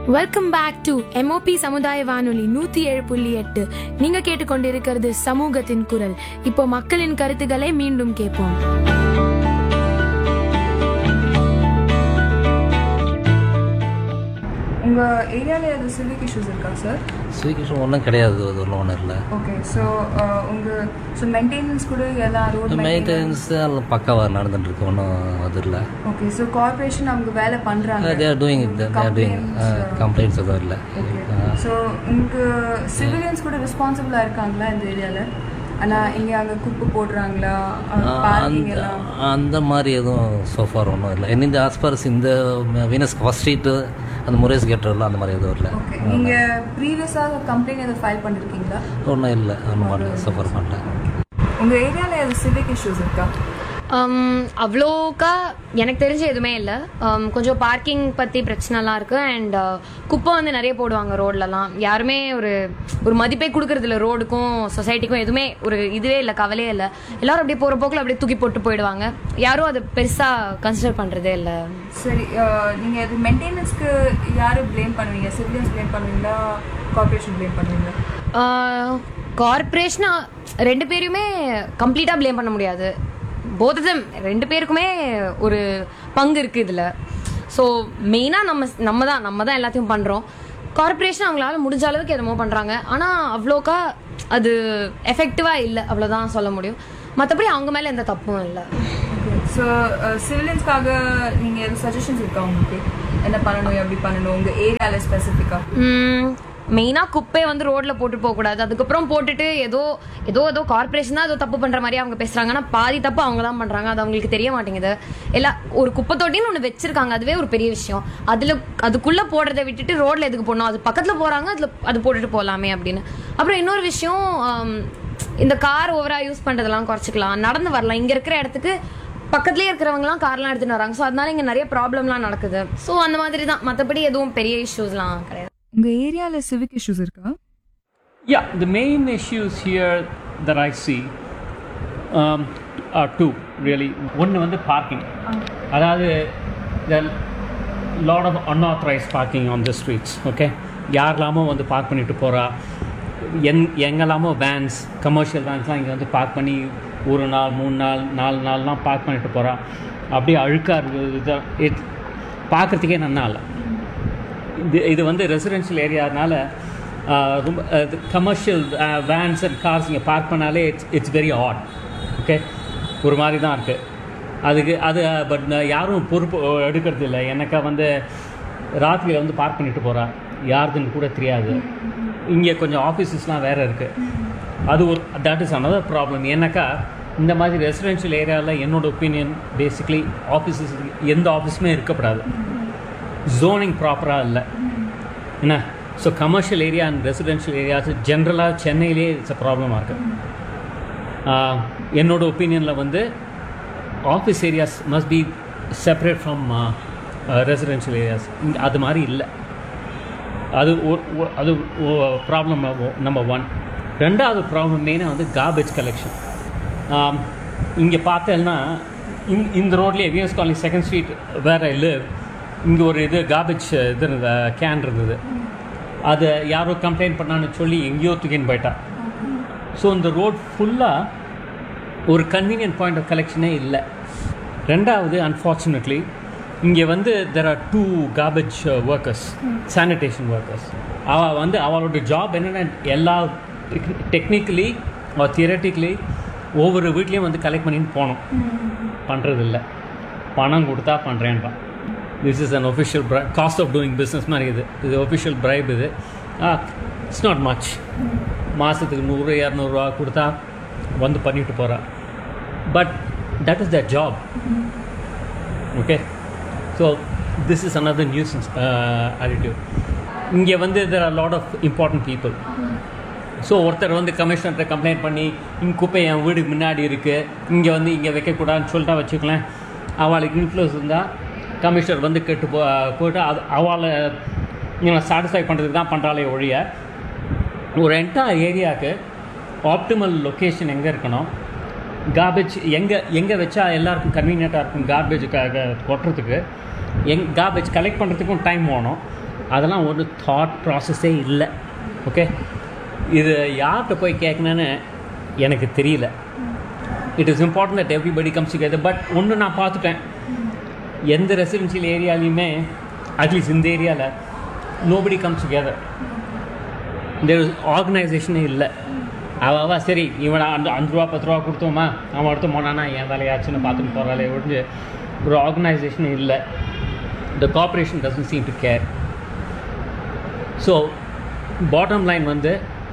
Welcome back to MOP சமுதாய வானொலி நூத்தி ஏழு புள்ளி எட்டு நீங்க கேட்டுக்கொண்டிருக்கிறது சமூகத்தின் குரல் இப்போ மக்களின் கருத்துக்களை மீண்டும் கேட்போம் உங்கள் ஏரியாவில் எது சிவிக் இஷ்யூஸ் இருக்கா சார் ஸ்வீகிஷன் ஒன்றும் கிடையாது அது ஒன்றும் ஒன்றும் இல்லை ஓகே ஸோ உங்கள் ஸோ மெயின்டெனன்ஸ் கூட எல்லாம் ரோட் மெயின்டெனன்ஸ் எல்லாம் பக்காவாக நடந்துட்டு இருக்கு ஒன்றும் அது இல்லை ஓகே ஸோ கார்பரேஷன் அவங்க வேலை பண்ணுறாங்க they are doing they are doing complaints எதுவும் இல்லை ஓகே ஸோ உங்களுக்கு சிவிலியன்ஸ் கூட ரெஸ்பான்சிபிளாக இருக்காங்களா இந்த ஏரியாவில் ஆனால் இங்கே அங்கே குப்பை போடுறாங்களா பார்க்கிங் அந்த எல்லாம் அந்த மாதிரி எதுவும் சோஃபார் ஒன்றும் இல்லை இந்த ஆஸ்பாரஸ் இந்த வீனஸ் ஃபஸ்ட் ஸ்ட்ரீட்டு அந்த முரேஸ் கேட்டரில் அந்த மாதிரி எதுவும் இல்லை ஓகே நீங்கள் ப்ரீவியஸாக கம்ப்ளைண்ட் எதுவும் ஃபைல் பண்ணியிருக்கீங்களா ஒன்றும் இல்லை ஒன்றும் பண்ணல சஃபர் பண்ணல உங்கள் ஏரியாவில் எது சிவிக் இஷ்யூஸ் இருக்கா Um, அவ்வளோக்கா எனக்கு தெரிஞ்ச எதுவுமே இல்லை கொஞ்சம் பார்க்கிங் பற்றி பிரச்சனைலாம் இருக்குது அண்ட் குப்பை வந்து நிறைய போடுவாங்க ரோட்லலாம் யாருமே ஒரு ஒரு மதிப்பே கொடுக்கறதில்ல ரோடுக்கும் சொசைட்டிக்கும் எதுவுமே ஒரு இதுவே இல்லை கவலையே இல்லை எல்லாரும் அப்படியே போகிற போக்கில் அப்படியே தூக்கி போட்டு போயிடுவாங்க யாரும் அதை பெருசாக கன்சிடர் பண்ணுறதே இல்லை சரி நீங்கள் இது மெயின்டெனன்ஸ்க்கு யார் ப்ளேம் பண்ணுவீங்க சிவிலியன்ஸ் ப்ளேம் பண்ணுவீங்களா கார்பரேஷன் ப்ளேம் பண்ணுவீங்களா கார்பரேஷனா ரெண்டு பேரையுமே கம்ப்ளீட்டாக ப்ளேம் பண்ண முடியாது போத் them ரெண்டு பேருக்குமே ஒரு பங்கு இருக்குது இதில் ஸோ மெயினாக நம்ம நம்ம தான் நம்ம தான் எல்லாத்தையும் பண்ணுறோம் கார்பரேஷன் அவங்களால முடிஞ்ச அளவுக்கு என்னமோ பண்ணுறாங்க ஆனால் அவ்வளோக்கா அது எஃபெக்டிவாக இல்லை அவ்வளோதான் சொல்ல முடியும் மற்றபடி அவங்க மேலே எந்த தப்பும் இல்லை ஓகே ஸோ சிவிலியன்ஸ்க்காக நீங்கள் எதுவும் சஜஷன்ஸ் இருக்கா உங்களுக்கு என்ன பண்ணணும் எப்படி பண்ணணும் உங்கள் ஏரியாவில் ஸ்பெசிஃபிக்காக மெயினாக குப்பையை வந்து ரோட்டில் போட்டு போகக்கூடாது அதுக்கப்புறம் போட்டுட்டு ஏதோ ஏதோ ஏதோ கார்பரேஷன் தான் ஏதோ தப்பு பண்ணுற மாதிரி அவங்க பேசுகிறாங்க ஆனால் பாதி தப்பு அவங்க தான் பண்ணுறாங்க அது அவங்களுக்கு தெரிய மாட்டேங்குது எல்லா ஒரு குப்பை தொட்டின்னு ஒன்று வச்சிருக்காங்க அதுவே ஒரு பெரிய விஷயம் அதில் அதுக்குள்ளே போடுறதை விட்டுட்டு ரோட்டில் எதுக்கு போடணும் அது பக்கத்தில் போகிறாங்க அதில் அது போட்டுட்டு போகலாமே அப்படின்னு அப்புறம் இன்னொரு விஷயம் ஆம், இந்த கார் ஓவரா யூஸ் பண்ணுறதெல்லாம் குறைச்சிக்கலாம் நடந்து வரலாம் இங்கே இருக்கிற இடத்துக்கு பக்கத்துலேயே இருக்கிறவங்கலாம் கார்லாம் எடுத்துட்டு வராங்க ஸோ அதனால இங்கே நிறைய ப்ராப்ளம்லாம் நடக்குது ஸோ அந்த மாதிரி தான் மற்றபடி எதுவும் பெரிய இஷ்யூஸ்லாம் கிடையாது உங்கள் ஏரியாவில் சிவிக் இஷ்யூஸ் இருக்கா Yeah, the main issues here that I see um, are two really. ஒன்று வந்து பார்க்கிங் அதாவது lot of unauthorized parking on the streets okay யாரெல்லாமோ வந்து பார்க் பண்ணிட்டு போகிறா எங் எங்கெல்லாமோ வேன்ஸ் கமர்ஷியல் வேன்ஸ்லாம் இங்கே வந்து பார்க் பண்ணி ஒரு நாள் மூணு நாள் நாலு நாள்லாம் பார்க் பண்ணிட்டு போகிறா அப்படியே அழுக்காக இருக்குது இது it பார்க்குறதுக்கே நல்லா இல்லை இது இது வந்து ரெசிடென்ஷியல் ஏரியானால ரொம்ப கமர்ஷியல் வேன்ஸ் அண்ட் கார்ஸ் இங்கே பார்க் பண்ணாலே it's it's very odd okay ஒரு மாதிரி தான் இருக்குது அதுக்கு அது பட் யாரும் பொறுப்பு எடுக்கிறது இல்லை எனக்கா வந்து ராத்திரியில் வந்து பார்க் பண்ணிட்டு போகிறா யாருதுன்னு கூட தெரியாது இங்கே கொஞ்சம் ஆஃபீஸஸ்லாம் வேறு இருக்குது அது ஒரு தட் இஸ் another ப்ராப்ளம் ஏன்னாக்கா இந்த மாதிரி ரெசிடென்ஷியல் ஏரியாவில் என்னோட ஒப்பீனியன் பேசிக்லி ஆஃபீஸஸ் எந்த ஆஃபீஸுமே இருக்கக்கூடாது ஜோனிங் ப்ராப்பராக இல்லை என்ன so commercial area and residential areas ஜென்ரலாக சென்னையிலே இட்ஸ் அ ப்ராப்ளமாக இருக்குது என்னோட ஒப்பீனியனில் வந்து office areas must be separate from residential areas அது மாதிரி இல்லை அது ஒரு ஒ- அது ப்ராப்ளம் நம்பர் ஒன் ரெண்டாவது ப்ராப்ளம் மெயினாக வந்து கார்பேஜ் கலெக்ஷன் இங்கே பார்த்தேன்னா இந் இந்த ரோட்லேயே விஎஸ் காலனி செகண்ட் ஸ்ட்ரீட் வேறு இல்லை இங்கே ஒரு இது கார்பேஜ் இது இருந்தது கேன் இருந்தது அதை யாரோ கம்ப்ளைண்ட் பண்ணான்னு சொல்லி எங்கேயோ தூக்கின்னு போயிட்டா ஸோ இந்த ரோட் ஃபுல்லாக ஒரு கன்வீனியன்ட் பாயிண்ட் ஆஃப் கலெக்ஷனே இல்லை ரெண்டாவது அன்ஃபார்ச்சுனேட்லி இங்கே வந்து there are two garbage workers sanitation workers அவள் வந்து அவளோட ஜாப் என்னென்ன எல்லா டெக்னிக்கலி தியரட்டிக்கலி ஒவ்வொரு வீட்லேயும் வந்து கலெக்ட் பண்ணிட்டு போகணும் பண்ணுறது இல்லை பணம் கொடுத்தா பண்ணுறேன்றான் this is unofficial bribe cost of doing business மாதிரி இது இது ஒஃபிஷியல் பிரைப் இது இட்ஸ் நாட் மச் மாதத்துக்கு நூறு இரநூறுவா கொடுத்தா வந்து பண்ணிட்டு போகிறா but that is the job okay so this is another nuisance uh, attitude இங்கே வந்து there are lot of important people so ஒருத்தர் வந்து கமிஷனர்கிட்ட கம்ப்ளைண்ட் பண்ணி இங்கே குப்பை என் வீடுக்கு முன்னாடி இருக்குது இங்கே வந்து இங்கே வைக்கக்கூடாதுன்னு சொல்லிட்டா வச்சுக்கலாம் அவளுக்கு இன்ஃப்ளூயன்ஸ் இருந்தால் கமிஷனர் வந்து கெட்டு போ போயிட்டு அது அவளை சாட்டிஸ்ஃபை பண்ணுறதுக்கு தான் பண்ணுறாளே ஒழிய ஒரு என்டையர் ஏரியாவுக்கு ஆப்டிமல் லொக்கேஷன் எங்கே இருக்கணும் கார்பேஜ் எங்கே எங்கே வச்சா எல்லாருக்கும் கன்வீனியண்ட்டாக இருக்கும் கார்பேஜ் கொட்டுறதுக்கு எங் கார்பேஜ் கலெக்ட் பண்ணுறதுக்கும் டைம் வேணும் அதெல்லாம் ஒரு தாட் ப்ராசஸே இல்லை ஓகே இது யார்கிட்ட போய் கேட்கணுன்னு எனக்கு தெரியல it is important that everybody comes together but ஒன்று நான் பார்த்துட்டேன் எந்த ரெசிடென்ஷியல் ஏரியாலையுமே அட்லீஸ்ட் இந்த ஏரியாவில் நோபடி கம்ஸ் டுகெதர் இந்த ஆர்கனைசேஷனே இல்லை அவ அவ சரி இவனை அந்த அஞ்சு ரூபா பத்து ரூபா கொடுத்தோமா அவன் அடுத்து போனானா என் வேலையாச்சுன்னு பார்த்துட்டு போகிறாளே ஒழிஞ்சு ஒரு ஆர்கனைசேஷன் இல்லை the corporation doesn't seem to care so bottom line வந்து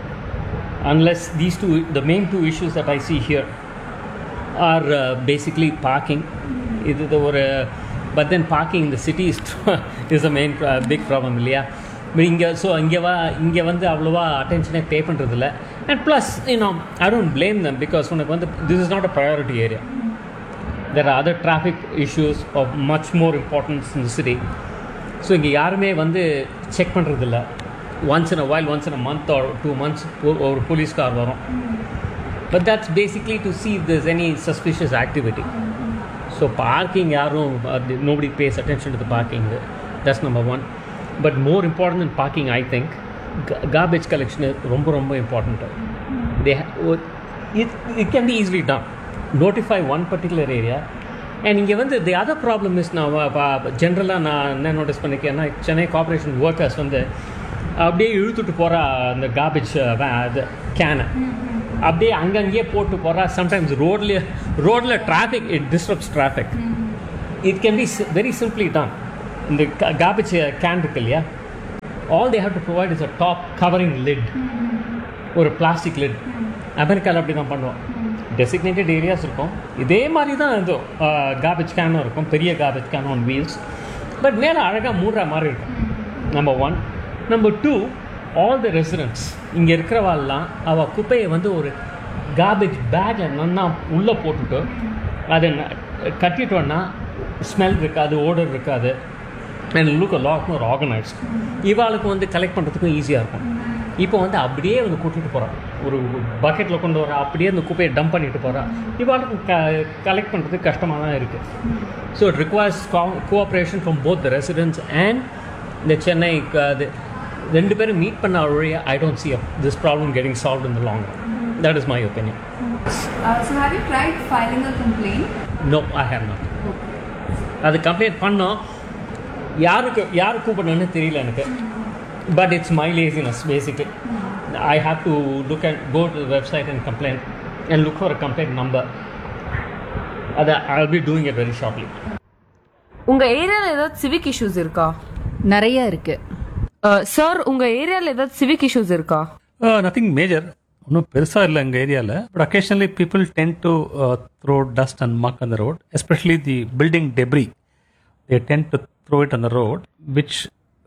unless these two the main two issues that I see here are uh, basically parking இது இது ஒரு பட் தென் பார்க்கிங் இந்த city is is a main big problem இல்லையா இங்கே so இங்கே வா இங்கே வந்து அவ்வளோவா அட்டென்ஷனே பே பண்ணுறதில்ல and plus you know I don't blame them because உனக்கு வந்து this is not a priority area there are other traffic issues of much more importance in city so இங்கே யாருமே வந்து செக் பண்ணுறதில்ல once in a while once in a month or two months ஒரு police car வரும் but that's basically to see if there's any suspicious activity so parking யாரும் nobody pays attention to the parking that's number one but more important then parking I think garbage collection ரொம்ப ரொம்ப important they it it can be easily done notify one particular area and இங்கே வந்து the other problem is நான் ஜென்ரலாக நான் என்ன notice பண்ணிக்கேன்னா Chennai corporation workers வந்து அப்படியே இழுத்துட்டு போகிறா அந்த கார்பேஜ் அது கேனை அப்படியே அங்கங்கேயே போட்டு போகிறா சம்டைம்ஸ் ரோட்லேயே ரோட்டில் traffic it disturbs traffic it can be very simply done இந்த கார்பேஜ் கேன் இருக்கு இல்லையா all they have to provide is a top covering lid ஒரு பிளாஸ்டிக் லிட் அமெரிக்காவில் அப்படி தான் பண்ணுவோம் டெசிக்னேட்டட் ஏரியாஸ் இருக்கும் இதே மாதிரி தான் இது கார்பேஜ் கேனும் இருக்கும் பெரிய garbage can on wheels but மேலே அழகாக மூடுற மாதிரி இருக்கும் number one number two all the residents இங்கே இருக்கிறவாள்லாம் அவள் குப்பையை வந்து ஒரு கார்பேஜ் பேக்கில் நன்னா உள்ளே போட்டுட்டு அதை ந- கட்டிட்டோன்னா ஸ்மெல் இருக்காது ஓடர் இருக்காது and look lot more organised இவாளுக்கு வந்து கலெக்ட் பண்ணுறதுக்கும் ஈஸியாக இருக்கும் இப்போ வந்து அப்படியே வந்து கூட்டிகிட்டு போகிறான் ஒரு பக்கெட்டில் கொண்டு வர அப்படியே அந்த குப்பையை டம்ப் பண்ணிட்டு போகிறான் இவாளுக்கு க கலெக்ட் பண்ணுறதுக்கு கஷ்டமாக தான் இருக்குது so it requires cooperation from both the residents and இந்த சென்னை க- அது ரெண்டு பேரும் மீட் பண்ண வழியாக I don't see this problem getting solve in the long that is my opinion Uh, so have you tried filing a complaint? No I have not அது complaint பண்ணோம் யாருக்கு யார் கூப்பிடணும்னு தெரியல எனக்கு but it's my laziness basically I have to look and go to website and complaint and look for a complaint number அதை I will be doing it very shortly உங்க ஏரியால ஏதாவது சிவிக் இஷ்யூஸ் இருக்கா நிறைய இருக்கு சார் உங்க ஏரியால ஏதாவது சிவிக் இஷ்யூஸ் இருக்கா நத்திங் மேஜர் ஒன்றும் பெருசாக இல்லை எங்கள் ஏரியாவில் but occasionally people tend to throw dust and muck அந்த road especially the building debris they tend to throw it அந்த ரோட் விச்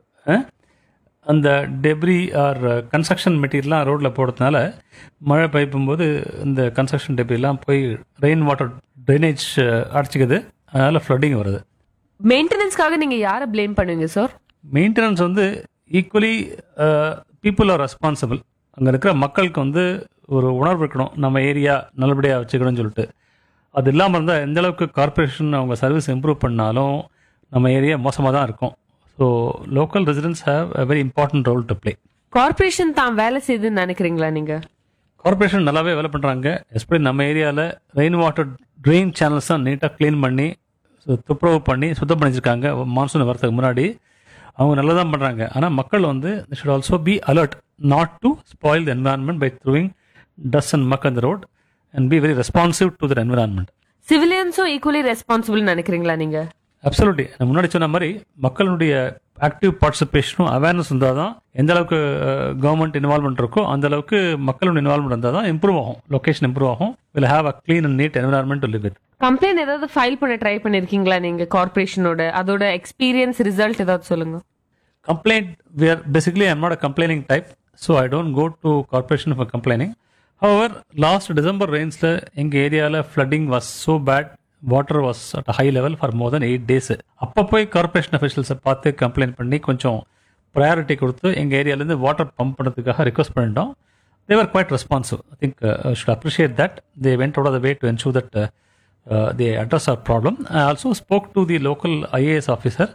அந்த டெப்ரி ஆர் கன்ஸ்ட்ரக்ஷன் மெட்டீரியல்லாம் ரோட்டில் போடுறதுனால மழை பெய்யும்போது இந்த கன்ஸ்ட்ரக்ஷன் டெப்ரிலாம் போய் ரெயின் வாட்டர் ட்ரைனேஜ் அடைச்சிக்குது அதனால் ஃப்ளட்டிங் வருது மெயின்டெனன்ஸ்க்காக நீங்க யாரை ப்ளேம் பண்ணுவீங்க சார் மெயின்டெனன்ஸ் வந்து ஈக்குவலி பீப்புள் ஆர் ரெஸ்பான்சிபிள் அங்கே இருக்கிற மக்களுக்கு வந்து ஒரு உணர்வு இருக்கணும் நம்ம ஏரியா நல்லபடியாக வச்சுக்கணும்னு சொல்லிட்டு அது இல்லாமல் இருந்தால் எந்த அளவுக்கு கார்ப்பரேஷன் அவங்க சர்வீஸ் இம்ப்ரூவ் பண்ணாலும் நம்ம ஏரியா மோசமாக தான் இருக்கும் so local residents have a very important role to play corporation தான் வேலை செய்யுதுன்னு நினைக்கிறீங்களா நீங்க கார்ப்பரேஷன் நல்லாவே வேலை பண்ணுறாங்க எஸ்பெஷலி நம்ம ஏரியாவில் ரெயின் வாட்டர் ட்ரெயின் சேனல்ஸ் தான் நீட்டாக க்ளீன் பண்ணி சு- துப்புரவு பண்ணி சுத்தம் பண்ணி வச்சிருக்காங்க மான்சூன் வரதுக்கு முன்னாடி அவங்க நல்லா தான் பண்ணுறாங்க ஆனால் மக்கள் வந்து should also be alert not to spoil the environment by throwing dust and muck அந்த road and be very responsive to the environment சிவிலியன்ஸும் ஈக்குவலி ரெஸ்பான்சிபிள் நினைக்கிறீங்களா நீங்க அப்சல்யூட்லி நான் முன்னாடி சொன்ன மாதிரி மக்களுடைய ஆக்டிவ் பார்ட்டிசிபேஷனும் அவேர்னஸ் இருந்தால் தான் எந்த அளவுக்கு கவர்மெண்ட் இன்வால்மெண்ட் இருக்கோ அந்த அளவுக்கு மக்களோட இன்வால்மெண்ட் இருந்தால் தான் இம்ப்ரூவ் ஆகும் லொகேஷன் இம்ப்ரூவ் ஆகும் will have a clean and neat environment to live with complaint ஏதாவது ஃபைல் பண்ண ட்ரை பண்ணிருக்கீங்களா நீங்க கார்ப்பரேஷனோட அதோட எக்ஸ்பீரியன்ஸ் ரிசல்ட் ஏதாவது சொல்லுங்க complaint we are basically i'm not a complaining type so i don't go to corporation for complaining however last december rains la எங்க ஏரியால flooding was so bad water was at a high level for more than eight days அப்போ போய் corporation அஃபிஷியல்ஸை பார்த்து complaint பண்ணி கொஞ்சம் priority கொடுத்து எங்கள் ஏரியாலேருந்து வாட்டர் பம்ப் பண்ணுறதுக்காக ரிக்வஸ்ட் பண்ணிட்டோம் they were quite responsive i think uh, I should appreciate that they went out of the way to ensure that uh, uh, they address our problem i also spoke to the local ias officer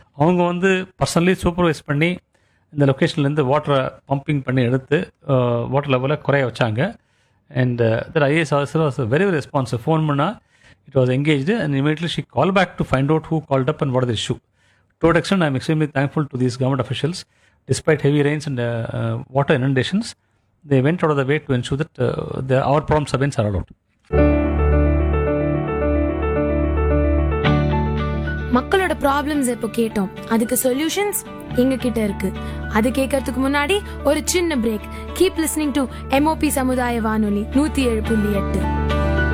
அவங்க வந்து personally supervise பண்ணி இந்த லொக்கேஷன்லேருந்து வாட்டரை pumping பண்ணி எடுத்து water லெவலை குறைய வச்சாங்க and that IAS officer was very very responsive phone பண்ணால் it was engaged and immediately she call back to find out who called up and what the issue To that extent, I am extremely thankful to these government officials. Despite heavy rains and uh, uh, water inundations, they went out of the way to ensure that uh, the, our problems have been sorted out. மக்களோட problems இப்போ கேட்டோம் அதுக்கு solutions எங்க கிட்ட இருக்கு அது கேட்கறதுக்கு முன்னாடி ஒரு சின்ன break keep listening to MOP சமுதாய வானொலி நூத்தி ஏழு புள்ளி எட்டு